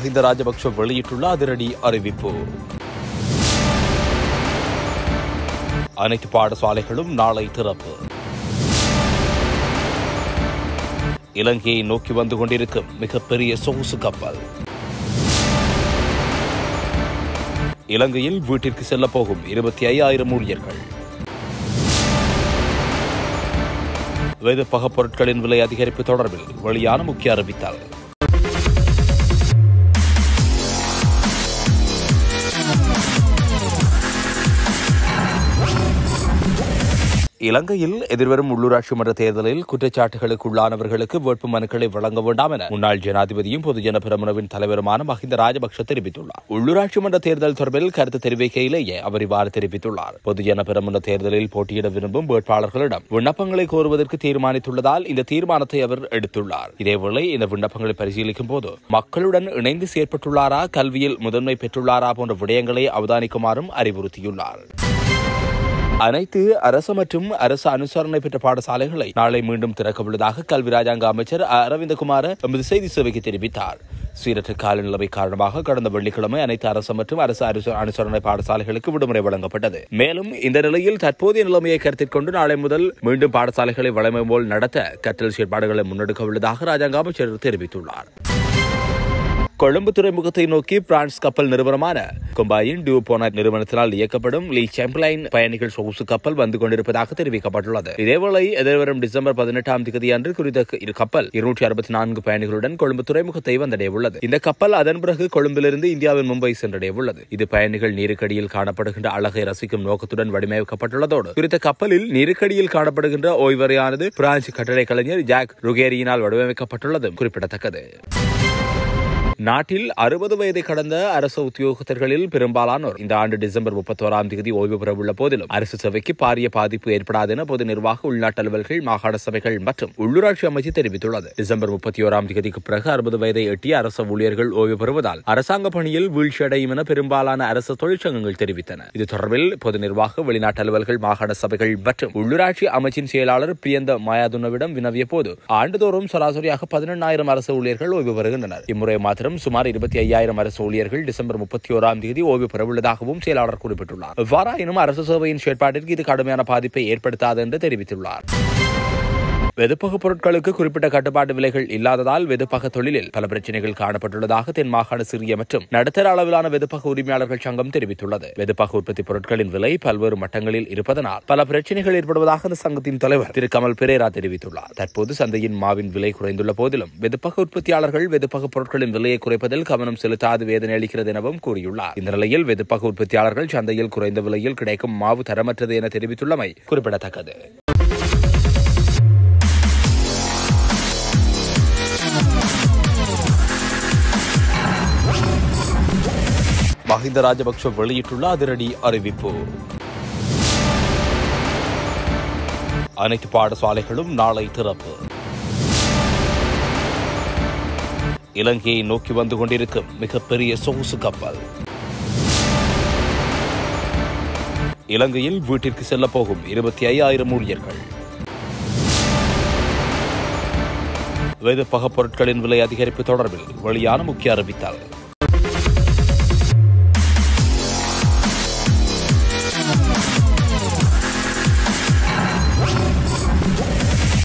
மஹிந்த ராஜபக்ஷ வெளியிட்டுள்ள அதிரடி அறிவிப்பு அனைத்து பாடசாலைகளும் நாளை திறப்பு இலங்கையை நோக்கி வந்து கொண்டிருக்கும் மிகப்பெரிய சொகுசு கப்பல் இலங்கையில் வீட்டிற்கு செல்ல போகும் இருபத்தி ஐயாயிரம் ஊழியர்கள் வேதப்பக பொருட்களின் விலை அதிகரிப்பு தொடர்பில் வெளியான முக்கிய அறிவித்தல் இலங்கையில் எதிர்வரும் உள்ளூராட்சி மன்ற தேர்தலில் குற்றச்சாட்டுகளுக்கு உள்ளானவர்களுக்கு வேட்பு மனுக்களை வழங்க வேண்டாம் என முன்னாள் ஜனாதிபதியும் பொதுஜன பெரமுனவின் தலைவருமான மஹிந்த ராஜபக்ஷ தெரிவித்துள்ளார் உள்ளூராட்சி மன்ற தேர்தல் தொடர்பில் கருத்து தெரிவிக்கையிலேயே அவர் இவ்வாறு தெரிவித்துள்ளார் பொதுஜன பெரமுன தேர்தலில் போட்டியிட விரும்பும் வேட்பாளர்களிடம் விண்ணப்பங்களை கோருவதற்கு தீர்மானித்துள்ளதால் இந்த தீர்மானத்தை அவர் எடுத்துள்ளார் இதேவேளை இந்த விண்ணப்பங்களை பரிசீலிக்கும் போது மக்களுடன் இணைந்து செயற்பட்டுள்ளாரா கல்வியில் முதன்மை பெற்றுள்ளாரா போன்ற விடயங்களை அவதானிக்குமாறும் அறிவுறுத்தியுள்ளார் அனைத்து அரசு மற்றும் அரசு அனுசரணை பெற்ற பாடசாலைகளை நாளை மீண்டும் திறக்க உள்ளதாக கல்வி ராஜாங்க அமைச்சர் அரவிந்தகுமார எமது செய்தி சேவைக்கு தெரிவித்தார் சீரற்ற காலநிலை காரணமாக கடந்த வெள்ளிக்கிழமை அனைத்து அரசு மற்றும் அரசு அனுச- அனுசரணை பாடசாலைகளுக்கு விடுமுறை வழங்கப்பட்டது மேலும் இந்த நிலையில் தற்போதைய நிலைமையை கருத்தில் கொண்டு நாளை முதல் மீண்டும் பாடசாலைகளை வழமை போல் நடத்த கற்றல் செயற்பாடுகளை முன்னெடுக்க உள்ளதாக ராஜாங்க அமைச்சர் தெரிவித்துள்ளார் கொழும்பு துறைமுகத்தை நோக்கி பிரான்ஸ் கப்பல் நிறுவனமான கொம்பாயின் டியூ போனாட் நிறுவனத்தினால் இயக்கப்படும் லீ சாம்பிளைன் பயணிகள் சொகுசு கப்பல் வந்து கொண்டிருப்பதாக தெரிவிக்கப்பட்டுள்ளது இதேவேளை எதிர்வரும் டிசம்பர் பதினெட்டாம் தேதி அன்று குறித்த இரு கப்பல் இருநூற்றி அறுபத்தி நான்கு பயணிகளுடன் கொழும்பு துறைமுகத்தை வந்தடைய உள்ளது இந்த கப்பல் அதன் பிறகு கொழும்பிலிருந்து இந்தியாவின் மும்பை சென்றடைய உள்ளது இது பயணிகள் நீருக்கடியில் காணப்படுகின்ற அழகை ரசிக்கும் நோக்கத்துடன் வடிவமைக்கப்பட்டுள்ளதோடு குறித்த கப்பலில் நீருக்கடியில் காணப்படுகின்ற ஓய்வறையானது பிரான்ஸ் கட்டளை கலைஞர் ஜாக் ருகேரியினால் வடிவமைக்கப்பட்டுள்ளதும் குறிப்பிடத்தக்கது நாட்டில் அறுபது வயதை கடந்த அரசு உத்தியோகத்தர்களில் பெரும்பாலானோர் இந்த ஆண்டு டிசம்பர் முப்பத்தோராம் தேதி ஓய்வு பெறவுள்ள போதிலும் அரசு சபைக்கு பாரிய பாதிப்பு ஏற்படாது என பொது நிர்வாக உள்நாட்டு அலுவல்கள் மாகாண சபைகள் மற்றும் உள்ளூராட்சி அமைச்சு தெரிவித்துள்ளது டிசம்பர் முப்பத்தி ஓராம் தேதிக்கு பிறகு அறுபது வயதை எட்டிய அரசு ஊழியர்கள் ஓய்வு பெறுவதால் அரசாங்க பணியில் வீழ்ச்சியடையும் என பெரும்பாலான அரசு தொழிற்சங்கங்கள் தெரிவித்தன இது தொடர்பில் பொது நிர்வாக வெளிநாட்டு அலுவல்கள் மாகாண சபைகள் மற்றும் உள்ளூராட்சி அமைச்சின் செயலாளர் பிரியந்த மாயாதுனவிடம் வினவிய போது ஆண்டுதோறும் சராசரியாக பதினெண்ணாயிரம் அரசு ஊழியர்கள் ஓய்வு பெறுகின்றனர் இம்முறை மாத்திரம் சுமார் இருபத்தி ஐயாயிரம் அரசு ஊழியர்கள் டிசம்பர் முப்பத்தி ஓராம் தேதி ஓய்வு பெறவுள்ளதாகவும் செயலாளர் குறிப்பிட்டுள்ளார் எவ்வாறாயினும் அரசு சேவையின் செயற்பாட்டிற்கு இது கடுமையான பாதிப்பை ஏற்படுத்தாது என்று தெரிவித்துள்ளார் வெதுப்பக பொருட்களுக்கு குறிப்பிட்ட கட்டுப்பாட்டு விலைகள் இல்லாததால் வெதுப்பக தொழிலில் பல பிரச்சனைகள் காணப்பட்டுள்ளதாக தென் மாகாண சிறிய மற்றும் நடுத்தர அளவிலான வெதுப்பக உரிமையாளர்கள் சங்கம் தெரிவித்துள்ளது வெதுப்பக உற்பத்தி பொருட்களின் விலை பல்வேறு மட்டங்களில் இருப்பதனால் பல பிரச்சனைகள் ஏற்படுவதாக அந்த சங்கத்தின் தலைவர் திரு கமல் பெரேரா தெரிவித்துள்ளார் தற்போது சந்தையின் மாவின் விலை குறைந்துள்ள போதிலும் வெதுப்பக உற்பத்தியாளர்கள் வெதுப்பக பொருட்களின் விலையை குறைப்பதில் கவனம் செலுத்தாது வேதனை அளிக்கிறது எனவும் கூறியுள்ளார் இந்த நிலையில் வெதுப்பக உற்பத்தியாளர்கள் சந்தையில் குறைந்த விலையில் கிடைக்கும் மாவு தரமற்றது என தெரிவித்துள்ளமை குறிப்பிடத்தக்கது மஹிந்த ராஜபக்ஷ வெளியிட்டுள்ள அதிரடி அறிவிப்பு அனைத்து பாடசாலைகளும் நாளை திறப்பு இலங்கையை நோக்கி வந்து கொண்டிருக்கும் மிகப்பெரிய சொகுசு கப்பல் இலங்கையில் வீட்டிற்கு செல்ல போகும் இருபத்தி ஐயாயிரம் ஊழியர்கள் வேதப்பக பொருட்களின் விலை அதிகரிப்பு தொடர்பில் வெளியான முக்கிய அறிவித்தல்